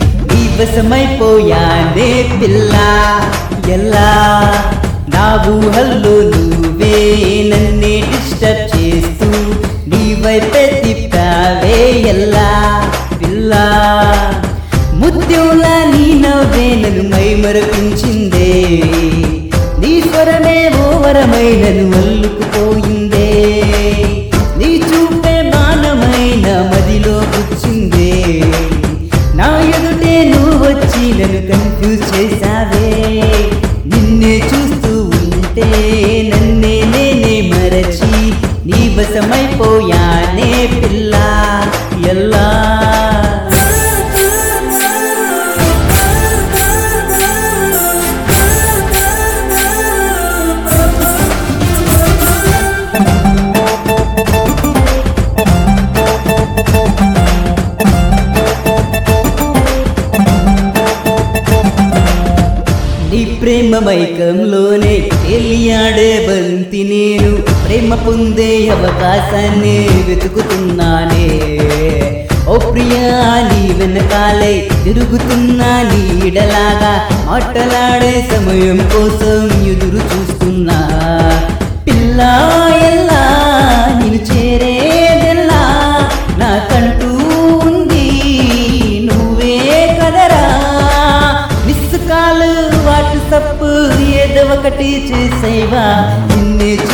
నీ వశమైపోయానే పిల్ల ఎలా నా ఊహల్లో నువ్వే నన్నే డిస్టర్బ్ చేస్తూ నీ వైపే తిప్పావే ఎలా పిల్ల ముత్యంలా నీ నవ్వే నన్ను మై మరపించిందే నీ స్వరమే ఓ వరమై నన్ను అల్లుకుపోయిందే నీ చూపే బాణమైన మదిలో కూర్చుందే నా ఎదుటే నువ్వు వచ్చి నన్ను కన్ఫ్యూజ్ చేసావే నిన్నే చూస్తూ ఉంటే నన్నే నేనే మరచి నీ వశమైపోయానే పిల్ల ఎల్లా నీ ప్రేమ మైకంలోనే తేలియాడే బంతి నేను ప్రేమ పొందే అవకాశాన్ని వెతుకుతున్నానే ఓ ప్రియా నీ వెనకాలే తిరుగుతున్నా నీడలాగా మాటలాడే సమయం కోసం ఎదురు చూస్తున్నా పిల్ల ఎల్లా నేను చేరేదెల్లా నాకంటూ ఉంది నువ్వే కదరా మిస్ కాల్ వాట్సప్ ఏదో ఒకటి చేసేవా నిన్నే